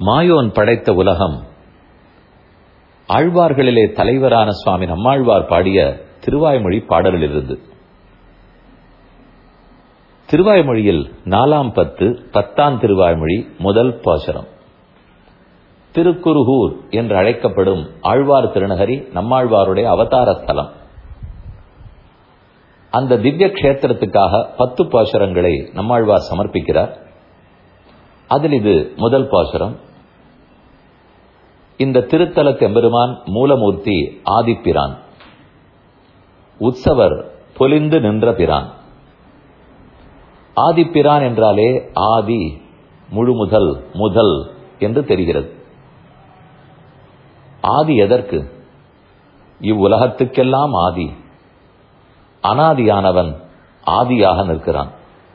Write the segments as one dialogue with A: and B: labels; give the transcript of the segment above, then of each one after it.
A: மாயோன் படைத்த உலகம் ஆழ்வார்களிலே தலைவரான சுவாமி நம்மாழ்வார் பாடிய திருவாய்மொழி பாடலிலிருந்து திருவாய்மொழியில் நாலாம் பத்து பத்தாம் திருவாய்மொழி முதல் பாசரம் திருக்குருகூர் என்று அழைக்கப்படும் ஆழ்வார் திருநகரி நம்மாழ்வாருடைய அவதார ஸ்தலம் அந்த திவ்ய கஷேத்திரத்துக்காக பத்து பாசுரங்களை நம்மாழ்வார் சமர்ப்பிக்கிறார் அதில் இது முதல் பாசுரம் இந்த திருத்தலத்து எம்பெருமான் மூலமூர்த்தி ஆதிப்பிரான் உற்சவர் பொலிந்து நின்ற பிரான் ஆதிப்பிரான் என்றாலே ஆதி முழு முதல் முதல் என்று தெரிகிறது ஆதி எதற்கு இவ்வுலகத்துக்கெல்லாம் ஆதி அனாதியானவன் ஆதியாக நிற்கிறான்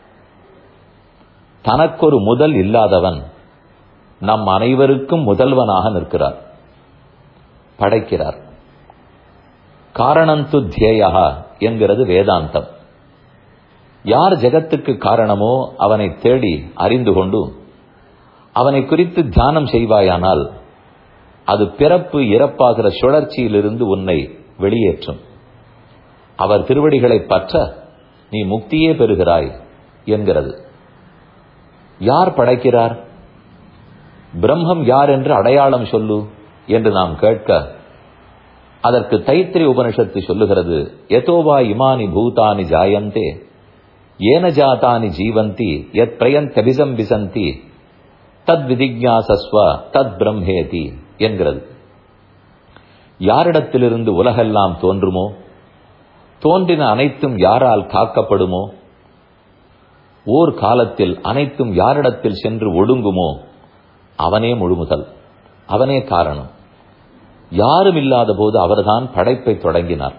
A: தனக்கொரு முதல் இல்லாதவன் நம் அனைவருக்கும் முதல்வனாக நிற்கிறார் படைக்கிறார் காரணந்து தியேயா என்கிறது வேதாந்தம் யார் ஜெகத்துக்கு காரணமோ அவனை தேடி அறிந்து கொண்டு அவனை குறித்து தியானம் செய்வாயானால் அது பிறப்பு இறப்பாகிற சுழற்சியிலிருந்து உன்னை வெளியேற்றும் அவர் திருவடிகளை பற்ற நீ முக்தியே பெறுகிறாய் என்கிறது யார் படைக்கிறார் பிரம்மம் யார் என்று அடையாளம் சொல்லு என்று நாம் கேட்க அதற்கு தைத்திரி உபனிஷத்து சொல்லுகிறது எதோவா இமானி பூதானி ஜாயந்தே ஏன ஜாதானி ஜீவந்தி எத் பிரயந்தபிசம்பிசந்தி தத் விதிஜாசஸ்வ தத் பிரம்மேதி என்கிறது யாரிடத்திலிருந்து உலகெல்லாம் தோன்றுமோ தோன்றின அனைத்தும் யாரால் காக்கப்படுமோ ஓர் காலத்தில் அனைத்தும் யாரிடத்தில் சென்று ஒடுங்குமோ அவனே முழுமுதல் அவனே காரணம் யாரும் இல்லாத போது அவர்தான் படைப்பை தொடங்கினார்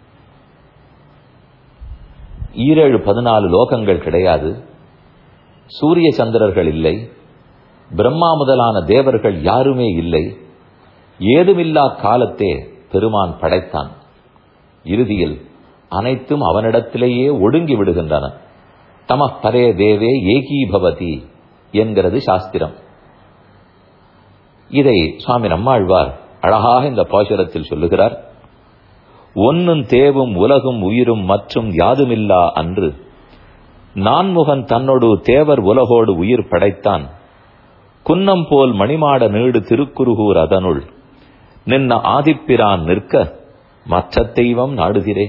A: ஈரேழு பதினாலு லோகங்கள் கிடையாது சூரிய சந்திரர்கள் இல்லை பிரம்மா முதலான தேவர்கள் யாருமே இல்லை ஏதுமில்லா காலத்தே பெருமான் படைத்தான் இறுதியில் அனைத்தும் அவனிடத்திலேயே ஒடுங்கி விடுகின்றன தம பரே தேவே ஏகீபவதி என்கிறது சாஸ்திரம் இதை சுவாமி நம்மாழ்வார் அழகாக இந்த பாசுரத்தில் சொல்லுகிறார் ஒன்னும் தேவும் உலகும் உயிரும் மற்றும் யாதுமில்லா அன்று நான்முகன் தன்னோடு தேவர் உலகோடு உயிர் படைத்தான் குன்னம் போல் மணிமாட நீடு திருக்குறுகூர் அதனுள் நின்ன ஆதிப்பிரான் நிற்க மற்ற தெய்வம் நாடுகிறே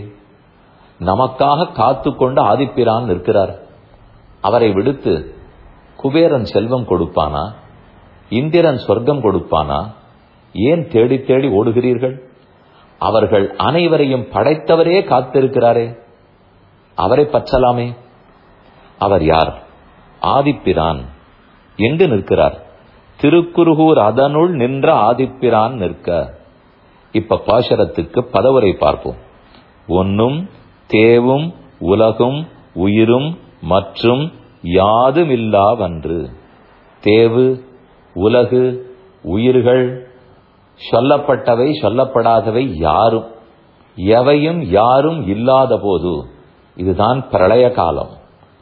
A: நமக்காக காத்து கொண்டு ஆதிப்பிரான் நிற்கிறார் அவரை விடுத்து குபேரன் செல்வம் கொடுப்பானா இந்திரன் சொர்க்கம் கொடுப்பானா ஏன் தேடி தேடி ஓடுகிறீர்கள் அவர்கள் அனைவரையும் படைத்தவரே காத்திருக்கிறாரே அவரை பற்றலாமே அவர் யார் ஆதிப்பிரான் எங்கு நிற்கிறார் திருக்குறுகூர் அதனுள் நின்ற ஆதிப்பிரான் நிற்க இப்ப பாசரத்துக்கு பதவுரை பார்ப்போம் ஒன்னும் தேவும் உலகும் உயிரும் மற்றும் யாதுமில்லாவன்று தேவு உலகு உயிர்கள் சொல்லப்பட்டவை சொல்லப்படாதவை யாரும் எவையும் யாரும் இல்லாத போது இதுதான் பிரளய காலம்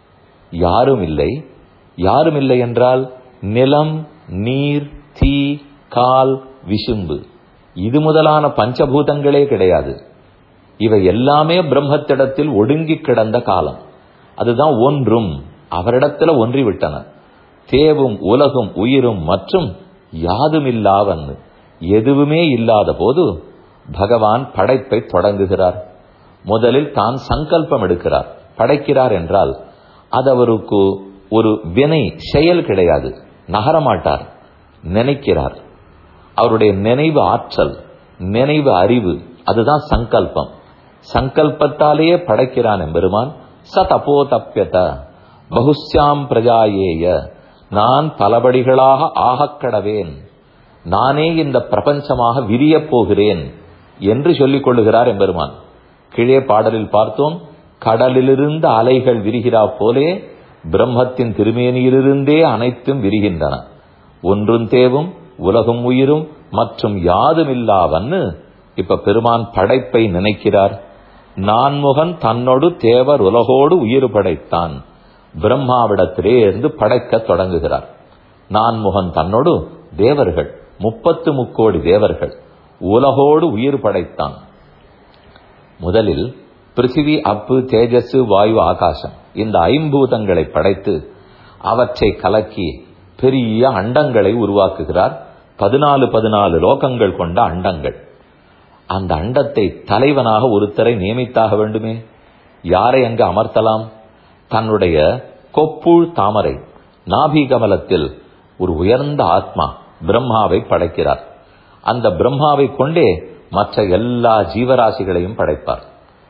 A: யாரும் இல்லை யாரும் இல்லை என்றால் நிலம் நீர் தீ கால் விசும்பு இது முதலான பஞ்சபூதங்களே கிடையாது இவை எல்லாமே பிரம்மத்திடத்தில் ஒடுங்கி கிடந்த காலம் அதுதான் ஒன்றும் அவரிடத்துல ஒன்றி விட்டன தேவும் உலகும் உயிரும் மற்றும் யாதுமில்லாவன் எதுவுமே இல்லாத போது பகவான் படைப்பை தொடங்குகிறார் முதலில் தான் சங்கல்பம் எடுக்கிறார் படைக்கிறார் என்றால் அது அவருக்கு ஒரு வினை செயல் கிடையாது நகரமாட்டார் நினைக்கிறார் அவருடைய நினைவு ஆற்றல் நினைவு அறிவு அதுதான் சங்கல்பம் சங்கல்பத்தாலேயே படைக்கிறான் எம்பெருமான் ச தப்போ தப்பியத பகுஸ்யாம் பிரஜாயேய நான் பலபடிகளாக ஆகக்கடவேன் நானே இந்த பிரபஞ்சமாக விரியப் போகிறேன் என்று சொல்லிக் கொள்ளுகிறார் எம்பெருமான் கீழே பாடலில் பார்த்தோம் கடலிலிருந்து அலைகள் விரிகிறா போலே பிரம்மத்தின் திருமேனியிலிருந்தே அனைத்தும் விரிகின்றன ஒன்றும் தேவும் உலகும் உயிரும் மற்றும் யாதுமில்லாவன்னு இப்ப பெருமான் படைப்பை நினைக்கிறார் நான்முகன் தன்னோடு தேவர் உலகோடு உயிர் படைத்தான் பிரம்மாவிடத்திலே இருந்து படைக்க தொடங்குகிறார் நான்முகன் தன்னோடு தேவர்கள் முப்பத்து முக்கோடி தேவர்கள் உலகோடு உயிர் படைத்தான் முதலில் பிருத்திவி அப்பு தேஜஸ் வாயு ஆகாசம் இந்த ஐம்பூதங்களை படைத்து அவற்றை கலக்கி பெரிய அண்டங்களை உருவாக்குகிறார் பதினாலு பதினாலு லோகங்கள் கொண்ட அண்டங்கள் அந்த அண்டத்தை தலைவனாக ஒருத்தரை நியமித்தாக வேண்டுமே யாரை அங்கு அமர்த்தலாம் தன்னுடைய கொப்புள் தாமரை நாபிகமலத்தில் ஒரு உயர்ந்த ஆத்மா பிரம்மாவை படைக்கிறார் அந்த பிரம்மாவை கொண்டே மற்ற எல்லா ஜீவராசிகளையும் படைப்பார்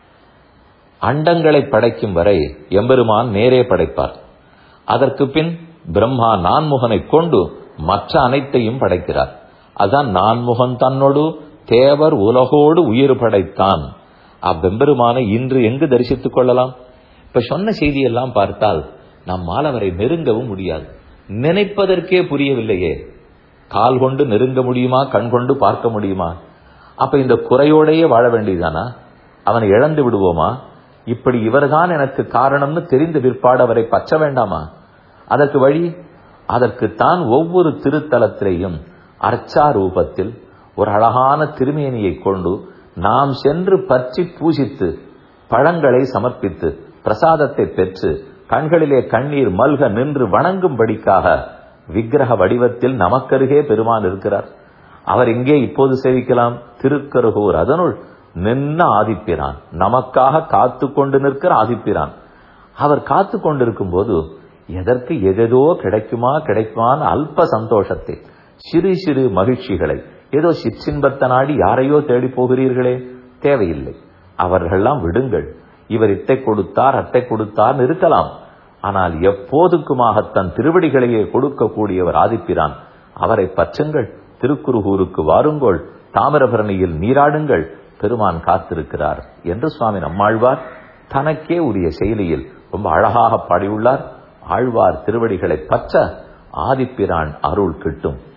A: அண்டங்களை படைக்கும் வரை எம்பெருமான் நேரே படைப்பார் அதற்கு பின் பிரம்மா நான்முகனை கொண்டு மற்ற அனைத்தையும் படைக்கிறார் அதான் நான்முகன் தன்னோடு தேவர் உலகோடு உயிர் படைத்தான் அவ்வெம்பெருமானை இன்று எங்கு தரிசித்துக் கொள்ளலாம் இப்ப சொன்ன செய்தியெல்லாம் பார்த்தால் நம்மால் அவரை நெருங்கவும் முடியாது நினைப்பதற்கே புரியவில்லையே கால் கொண்டு நெருங்க முடியுமா கண் கொண்டு பார்க்க முடியுமா அப்ப இந்த குறையோடையே வாழ வேண்டியதானா அவனை இழந்து விடுவோமா இப்படி இவர்தான் எனக்கு காரணம்னு தெரிந்த பிற்பாடு அவரை பற்ற வேண்டாமா அதற்கு வழி அதற்குத்தான் ஒவ்வொரு திருத்தலத்திலேயும் அர்ச்சா ரூபத்தில் ஒரு அழகான திருமேனியை கொண்டு நாம் சென்று பற்றி பூஜித்து பழங்களை சமர்ப்பித்து பிரசாதத்தை பெற்று கண்களிலே கண்ணீர் மல்க நின்று வணங்கும்படிக்காக விக்கிரக வடிவத்தில் நமக்கருகே பெருமான் இருக்கிறார் அவர் எங்கே இப்போது சேவிக்கலாம் திருக்கருகூர் அதனுள் நின்ன ஆதிப்பிரான் நமக்காக காத்து கொண்டு நிற்கிற ஆதிப்பிரான் அவர் காத்து கொண்டிருக்கும் போது எதற்கு எதேதோ கிடைக்குமா கிடைக்குமான்னு அல்ப சந்தோஷத்தை சிறு சிறு மகிழ்ச்சிகளை ஏதோ சிற்றின்பத்த நாடி யாரையோ தேடி போகிறீர்களே தேவையில்லை அவர்களெல்லாம் விடுங்கள் இவர் இட்டை கொடுத்தார் அட்டை கொடுத்தார் இருக்கலாம் ஆனால் எப்போதுக்குமாக தன் திருவடிகளையே கொடுக்கக்கூடியவர் ஆதிப்பிரான் அவரை பற்றுங்கள் திருக்குறுகூருக்கு வாருங்கள் தாமிரபரணியில் நீராடுங்கள் பெருமான் காத்திருக்கிறார் என்று சுவாமி நம்மாழ்வார் தனக்கே உரிய செயலியில் ரொம்ப அழகாக பாடியுள்ளார் ஆழ்வார் திருவடிகளை பற்ற ஆதிப்பிரான் அருள் கிட்டும்